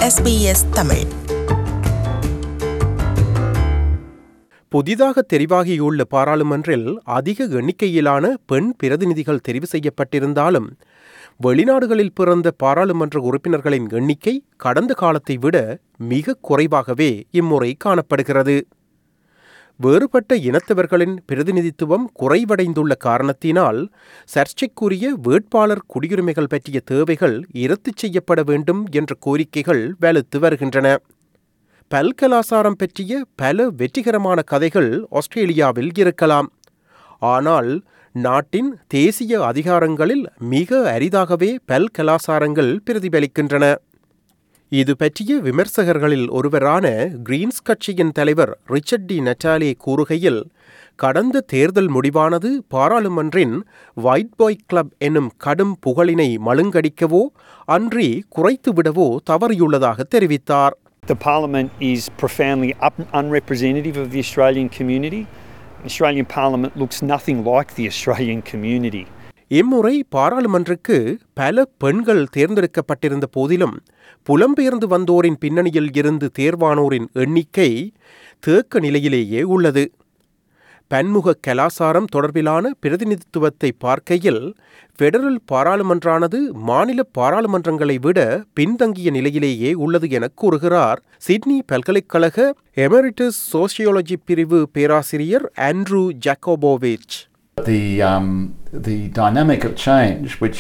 SBS Tamil புதிதாக தெரிவாகியுள்ள பாராளுமன்றில் அதிக எண்ணிக்கையிலான பெண் பிரதிநிதிகள் தெரிவு செய்யப்பட்டிருந்தாலும் வெளிநாடுகளில் பிறந்த பாராளுமன்ற உறுப்பினர்களின் எண்ணிக்கை கடந்த காலத்தை விட மிக குறைவாகவே இம்முறை காணப்படுகிறது வேறுபட்ட இனத்தவர்களின் பிரதிநிதித்துவம் குறைவடைந்துள்ள காரணத்தினால் சர்ச்சைக்குரிய வேட்பாளர் குடியுரிமைகள் பற்றிய தேவைகள் இரத்து செய்யப்பட வேண்டும் என்ற கோரிக்கைகள் வலுத்து வருகின்றன பல்கலாசாரம் பற்றிய பல வெற்றிகரமான கதைகள் ஆஸ்திரேலியாவில் இருக்கலாம் ஆனால் நாட்டின் தேசிய அதிகாரங்களில் மிக அரிதாகவே பல்கலாசாரங்கள் பிரதிபலிக்கின்றன இது பற்றிய விமர்சகர்களில் ஒருவரான கிரீன்ஸ் கட்சியின் தலைவர் ரிச்சர்ட் டி நட்டாலே கூறுகையில் கடந்த தேர்தல் முடிவானது பாராளுமன்றின் ஒயிட் பாய் கிளப் என்னும் கடும் புகழினை மழுங்கடிக்கவோ அன்றி குறைத்துவிடவோ தவறியுள்ளதாக தெரிவித்தார் The Parliament is profoundly un- unrepresentative of the Australian community. The Australian Parliament looks nothing like the Australian community. இம்முறை பாராளுமன்றுக்கு பல பெண்கள் தேர்ந்தெடுக்கப்பட்டிருந்த போதிலும் புலம்பெயர்ந்து வந்தோரின் பின்னணியில் இருந்து தேர்வானோரின் எண்ணிக்கை தேக்க நிலையிலேயே உள்ளது பன்முக கலாசாரம் தொடர்பிலான பிரதிநிதித்துவத்தை பார்க்கையில் பெடரல் பாராளுமன்றானது மாநில பாராளுமன்றங்களை விட பின்தங்கிய நிலையிலேயே உள்ளது என கூறுகிறார் சிட்னி பல்கலைக்கழக எமெரிட்டஸ் சோசியோலஜி பிரிவு பேராசிரியர் Andrew Jakubowicz The, um, the dynamic of change, which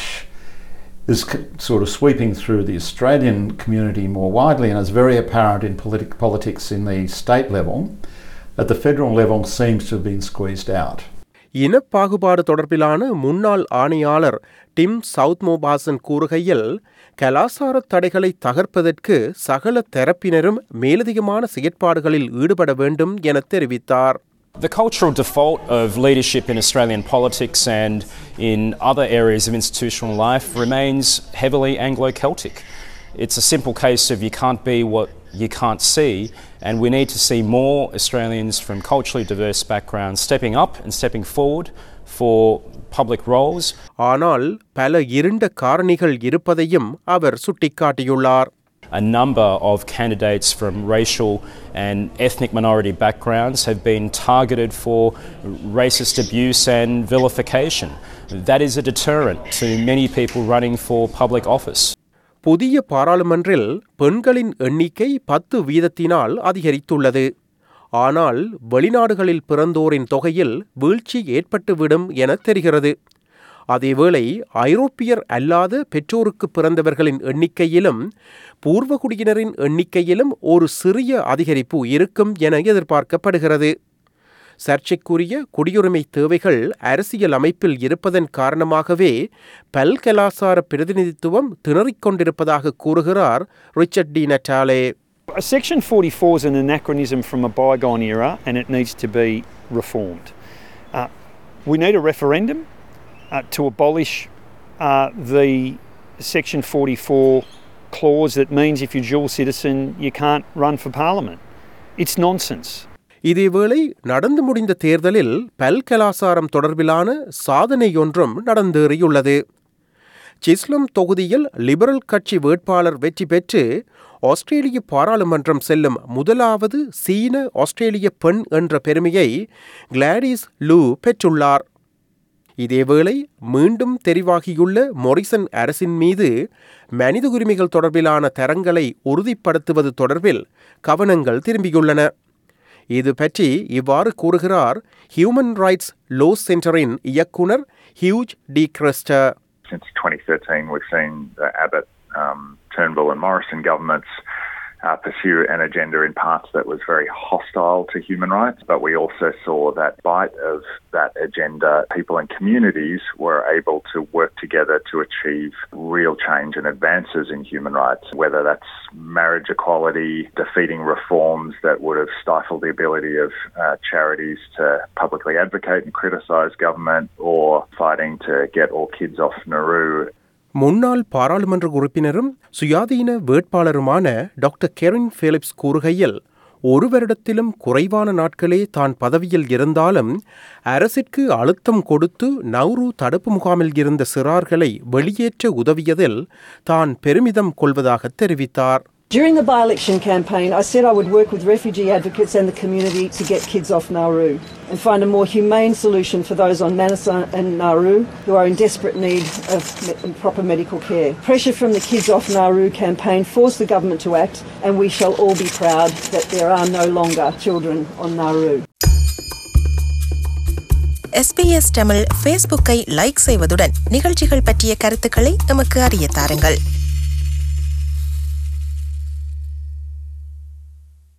is c- sort of sweeping through the Australian community more widely and is very apparent in politic- politics in the state level, at the federal level seems to have been squeezed out. இனப்பாகுபாடு தொடர்பிலான முன்னாள் ஆணையாளர் dim சவுத்மோபாசன் கூறுகையில் கலாசார தடைகளை தகர்ப்பதற்கு சகல தரப்பினரும் மேலதிகமான செயற்பாடுகளில் ஈடுபட வேண்டும் என தெரிவித்தார் The cultural default of leadership in Australian politics and in other areas of institutional life remains heavily Anglo Celtic. It's a simple case of you can't be what you can't see, and we need to see more Australians from culturally diverse backgrounds stepping up and stepping forward for public roles. ஆனால் பல இருண்ட காரணிகள் இருப்பதையும் அவர் சுட்டிக்காட்டியுள்ளார் A number of candidates from racial and ethnic minority backgrounds have been targeted for racist abuse and vilification. That is a deterrent to many people running for public office. புதிய பாராளுமன்றில் பெண்களின் எண்ணிக்கை பத்து வீதத்தினால் அதிகரித்துள்ளது ஆனால் வெளிநாடுகளில் பிறந்தோரின் தொகையில் வீழ்ச்சி ஏற்பட்டுவிடும் என தெரிகிறது அதேவேளை ஐரோப்பியர் அல்லாத பெற்றோருக்கு பிறந்தவர்களின் எண்ணிக்கையிலும் பூர்வகுடியினரின் எண்ணிக்கையிலும் ஒரு சிறிய அதிகரிப்பு இருக்கும் என எதிர்பார்க்கப்படுகிறது சர்ச்சைக்குரிய குடியுரிமை தேவைகள் அரசியல் அமைப்பில் இருப்பதன் காரணமாகவே பல்கலாசார பிரதிநிதித்துவம் திணறிக் கொண்டிருப்பதாக கூறுகிறார் Richard Di Natale Section 44 is an anachronism from a bygone era and it needs to be reformed. Uh, we need a referendum uh, to abolish uh, the Section 44 clause that means if you're dual citizen, you can't run for Parliament. It's nonsense. இதேவேளை நடந்து முடிந்த தேர்தலில் பல்கலாசாரம் தொடர்பிலான சாதனை ஒன்றும் நடந்தேறியுள்ளது சிஸ்லம் தொகுதியில் liberal கட்சி வேட்பாளர் வெற்றி பெற்று ஆஸ்திரேலிய பாராளுமன்றம் செல்லும் முதலாவது சீன ஆஸ்திரேலிய பெண் என்ற பெருமையை கிளாடிஸ் லூ பெற்றுள்ளார் இதேவேளை மீண்டும் தெரிவாகியுள்ள மொரிசன் அரசின் மீது மனித உரிமைகள் தொடர்பிலான தரங்களை உறுதிப்படுத்துவது தொடர்பில் கவனங்கள் திரும்பியுள்ளன இது பற்றி இவ்வாறு கூறுகிறார் ஹியூமன் ரைட்ஸ் லோ சென்டரின் இயக்குனர் Hugh de Kretser Since 2013, we've seen the Abbott, um, Turnbull, and Morrison governments uh, pursue an agenda in parts that was very hostile to human rights. But we also saw that bite of that agenda, people and communities were able to work together to achieve real change and advances in human rights, whether that's marriage equality, defeating reforms that would have stifled the ability of uh, charities to publicly advocate and criticise government, or fighting to get all kids off Nauru முன்னாள் பாராளுமன்ற உறுப்பினரும் சுயாதீன வேட்பாளருமான doctor Kerin Philips கூறுகையில் ஒரு வருடத்திலும் குறைவான நாட்களே தான் பதவியில் இருந்தாலும் அரசிற்கு அழுத்தம் கொடுத்து நவ்ரு தடுப்பு முகாமில் இருந்த சிறார்களை வெளியேற்ற உதவியதில் தான் பெருமிதம் கொள்வதாக தெரிவித்தார் During the by election campaign, I said I would work with refugee advocates and the community to get kids off Nauru and find a more humane solution for those on Manasa and Nauru who are in desperate need of me- proper medical care. Pressure from the Kids Off Nauru campaign forced the government to act, and we shall all be proud that there are no longer children on Nauru. SBS Tamil ஃபேஸ்புக்கை like செய்வதுடன் நிகழ்ச்சிகள் பற்றிய கருத்துக்களை எமக்கு அறிய தாருங்கள்